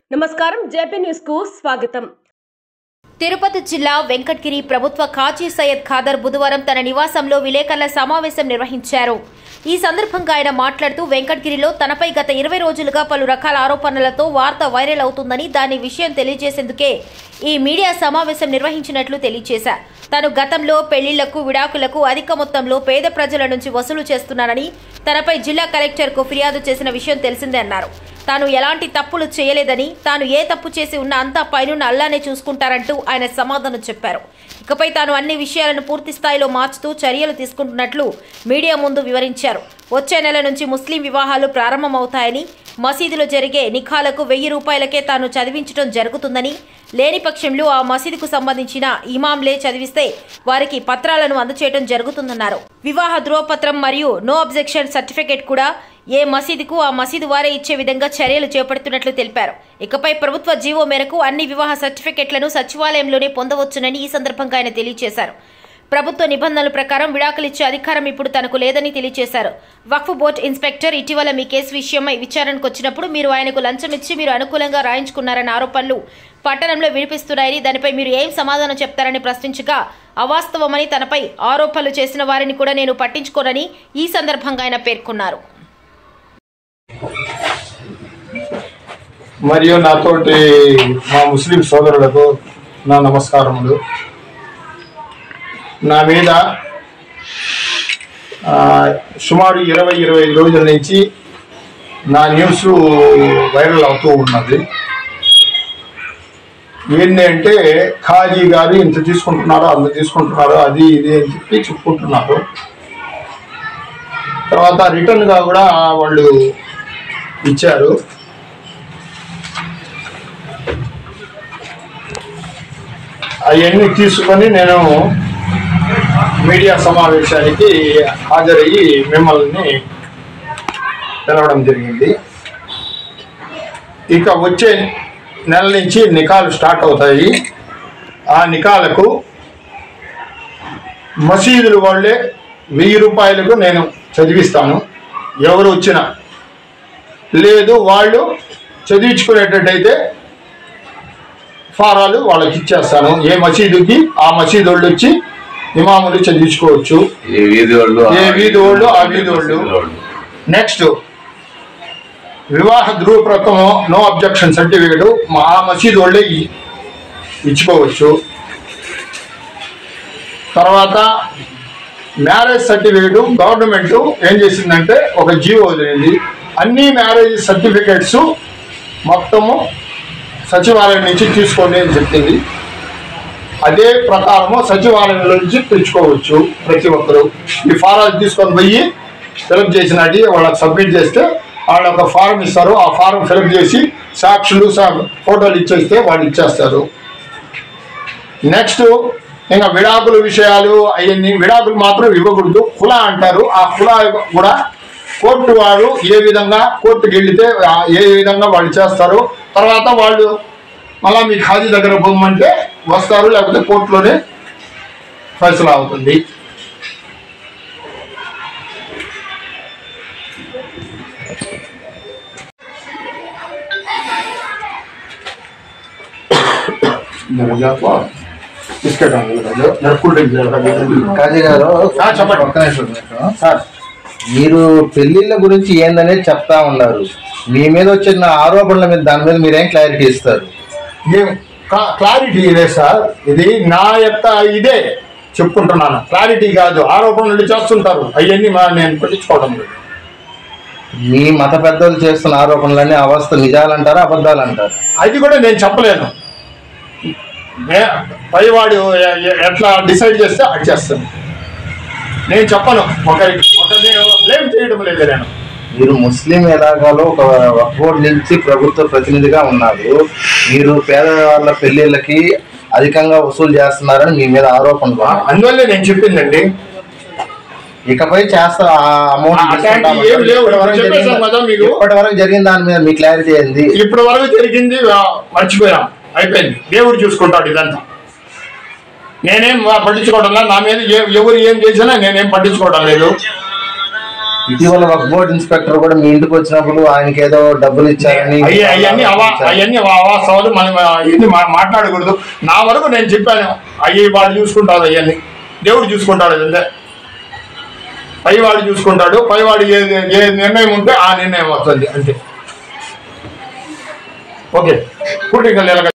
నమస్కారం JP news కు స్వాగతం తిరుపతి జిల్లా వెంకట్గిరి ప్రభుత్వ కాజీ సయ్యద్ ఖాదర్ బుధవారం తన నివాసంలో విలేకరుల సమావేశం నిర్వహించారు ఈ సందర్భంగా ఆయన మాట్లాడుతూ వెంకట్గిరిలో తనపై గత ఇరవై రోజులుగా పలు రకాల ఆరోపణలతో వార్త వైరల్ అవుతుందని దాని విషయం తెలియజేసేందుకే ఈ మీడియా సమావేశం నిర్వహించినట్లు తెలియజేశారు తాను గతంలో పెళ్లిళ్లకు విడాకులకు అధిక మొత్తంలో పేద ప్రజల నుంచి వసూలు చేస్తున్నానని తనపై జిల్లా కలెక్టర్కు ఫిర్యాదు చేసిన విషయం తెలిసిందే అన్నారు తాను ఎలాంటి తప్పులు చేయలేదని తాను ఏ తప్పు చేసి ఉన్నా అంతా పైనున్న అల్లానే చూసుకుంటారంటూ ఆయన సమాధానం చెప్పారు ఇకపై తాను అన్ని విషయాలను పూర్తి స్థాయిలో మార్చుతూ చర్యలు తీసుకుంటున్నట్లు మీడియా ముందు వివరించారు వచ్చే నెల నుంచి ముస్లిం వివాహాలు ప్రారంభమవుతాయని మసీదులో జరిగే నిఖాలకు వెయ్యి రూపాయలకే తాను చదివించడం జరుగుతుందని లేని పక్షంలో ఆ మసీదుకు సంబంధించిన ఇమాంలే చదివిస్తే వారికి పత్రాలను అందచేయడం జరుగుతుందన్నారు వివాహ ధ్రువపత్రం మరియు నో అబ్జెక్షన్ సర్టిఫికేట్ కూడా ఏ మసీదుకు ఆ మసీదు వారే ఇచ్చే విధంగా చర్యలు చేపడుతున్నట్లు తెలిపారు ఇకపై ప్రభుత్వ జీవో మేరకు అన్ని వివాహ సర్టిఫికెట్లను సచివాలయంలోనే పొందవచ్చునని ఈ సందర్భంగా ఆయన తెలియజేశారు ప్రభుత్వ నిబంధనల ప్రకారం విడాకులు ఇచ్చే అధికారం ఇప్పుడు తనకు లేదని తెలియజేశారు వక్ఫ్ బోర్డు ఇన్స్పెక్టర్ ఇటీవల మీ కేసు విషయమై విచారణకు వచ్చినప్పుడు మీరు ఆయనకు లంచం ఇచ్చి మీరు అనుకూలంగా రాయించుకున్నారన్న ఆరోపణలు పట్టణంలో వినిపిస్తున్నాయని దానిపై మీరు ఏం సమాధానం చెప్తారని ప్రశ్నించగా అవాస్తవమని తనపై ఆరోపణలు చేసిన వారిని కూడా నేను పట్టించుకోనని ఈ సందర్భంగా ఆయన పేర్కొన్నారు మరియు నాతోటి మా ముస్లిం సోదరులకు నా నమస్కారములు నా మీద ఆ, సుమారు ఇరవై ఇరవై ఐదు రోజుల నుంచి నా న్యూస్ వైరల్ అవుతూ ఉన్నది ఏంటి అంటే ఖాజీ గారు ఇంత తీసుకుంటున్నారు అంత తీసుకుంటున్నారు అది ఇది అని చెప్పి చెప్పుకుంటున్నారు తర్వాత రిటర్న్గా కూడా వాళ్ళు ఇచ్చారు అవన్నీ తీసుకొని నేను మీడియా సమావేశానికి హాజరయ్యి మిమ్మల్ని పిలవడం జరిగింది ఇక వచ్చే నెల నుంచి నికాలు స్టార్ట్ అవుతాయి ఆ నికాలకు మసీదులు వాళ్ళే వెయ్యి రూపాయలకు నేను చదివిస్తాను ఎవరు వచ్చినా లేదు వాళ్ళు చదివించుకునేటట్టయితే ఫారాలు వాళ్ళకి ఇచ్చేస్తాను ఏ మసీదుకి ఆ మసీదు వాళ్ళు వచ్చి ఇమాములు చదివించుకోవచ్చు ఏ వీధి వాళ్ళు ఏ వీధి వాళ్ళు ఆ వీధి వాళ్ళు. నెక్స్ట్ వివాహ ధృవపత్రము నో అబ్జెక్షన్ సర్టిఫికేట్ మా ఆ మసీదు వాళ్ళే ఇ- ఇచ్చుకోవచ్చు తర్వాత మ్యారేజ్ సర్టిఫికేట్ గవర్నమెంట్ ఏం చేసిందంటే ఒక జీవో వదిలింది అన్ని మ్యారేజ్ సర్టిఫికేట్స్ మొత్తము సచివాలయం నుంచి తీసుకోండి అని చెప్పింది అదే ప్రకారము సచివాలయంలో నుంచి తెచ్చుకోవచ్చు ప్రతి ఒక్కరు ఈ ఫారాలు తీసుకొని పోయి ఫిలప్ చేసినట్టు వాళ్ళకి సబ్మిట్ చేస్తే వాళ్ళు ఒక ఫారం ఇస్తారు ఆ ఫారం ఫిలప్ చేసి సాక్షులు సా- ఫోటోలు ఇచ్చేస్తే వాళ్ళు ఇచ్చేస్తారు నెక్స్ట్ ఇంకా విడాకుల విషయాలు అవన్నీ విడాకులు మాత్రం ఇవ్వకూడదు కుల అంటారు ఆ కుల కూడా కోర్టు వారు ఏ విధంగా కోర్టుకి వెళితే ఆ ఏ విధంగా వాళ్ళు చేస్తారు తర్వాత వాళ్ళు మళ్ళా మీ ఖాజీ దగ్గర పోమంటే వస్తారు లేకపోతే కోర్టులోనే ఫైసలా అవుతుంది इसके కూల్ డ్రింక్ కాజీ గారు ఆ, చెప్పండి. ఒక్క నిమిషం, ఒక్క నిమిషం. సార్ మీరు పెళ్లిళ్ళ గురించి ఏందనేది చెప్తా ఉన్నారు మీ మీద వచ్చిన ఆరోపణల మీద దాని మీద మీరేం క్లారిటీ ఇస్తారు ఏం క్లారిటీ ఇదే సార్ ఇది నా యొక్క ఇదే చెప్పుకుంటున్నాను క్లారిటీ కాదు ఆరోపణలు చేస్తుంటారు అవన్నీ మా నేను పట్టించుకోవడం లేదు మీ మత పెద్దలు చేస్తున్న ఆరోపణలన్నీ అవస్థ నిజాలంటారా అబద్ధాలు అంటారు అది కూడా నేను చెప్పలేను నే- పైవాడు ఎ- ఎ- ఎట్లా డిసైడ్ చేస్తే అది చేస్తాను నేను చెప్పను ఒకరి ఒకరిని బ్లేమ్ చేయడం లేదు నేను మీరు ముస్లిం ఎలాగాలో ఒక బోర్డు నుంచి ప్రభుత్వ ప్రతినిధిగా ఉన్నారు మీరు పేదవాళ్ళ పెళ్లిళ్ళకి అధికంగా వసూలు చేస్తున్నారని మీ మీద ఆరోపణలు ఆ, ఉన్నాయి. అందువల్లే నేను చెప్పిందండి ఇకపై చేస్తా ఆ అమౌంట్ ఆ, అట్లాంటివి ఏం లేవు. చెప్పేశాం కదా మీకు. ఇప్పటి వరకు జరిగిన దాని మీద మీ క్లారిటీ ఏంది ఇప్పటి వరకు జరిగింది ఆ, మర్చిపోయాం అయిపోయింది దేవుడు చూసుకుంటాడు ఇదంతా నేనేం పట్టించుకోవడం లేదు నా మీద ఏ- ఎవరు ఏం చేసినా నేనేం పట్టించుకోవడం లేదు ఇటీవల ఒక బోర్డ్ ఇన్స్పెక్టర్ కూడా మీ ఇంటికి వచ్చినప్పుడు ఆయనకి ఏదో డబ్బులు ఇచ్చారని అయ్యి అవన్నీ అవా అవన్నీ అవాస్తవాలు మనం ఇవన్నీ మా- మాట్లాడకూడదు నా వరకు నేను చెప్పాను అయ్యి వాళ్ళు చూసుకుంటారు అవన్నీ దేవుడు చూసుకుంటాడు అదంతే పైవాడు చూసుకుంటాడు పైవాడు ఏ ఏ నిర్ణయం ఉంటే ఆ నిర్ణయం వస్తుంది అంతే ఓకే కూటికల్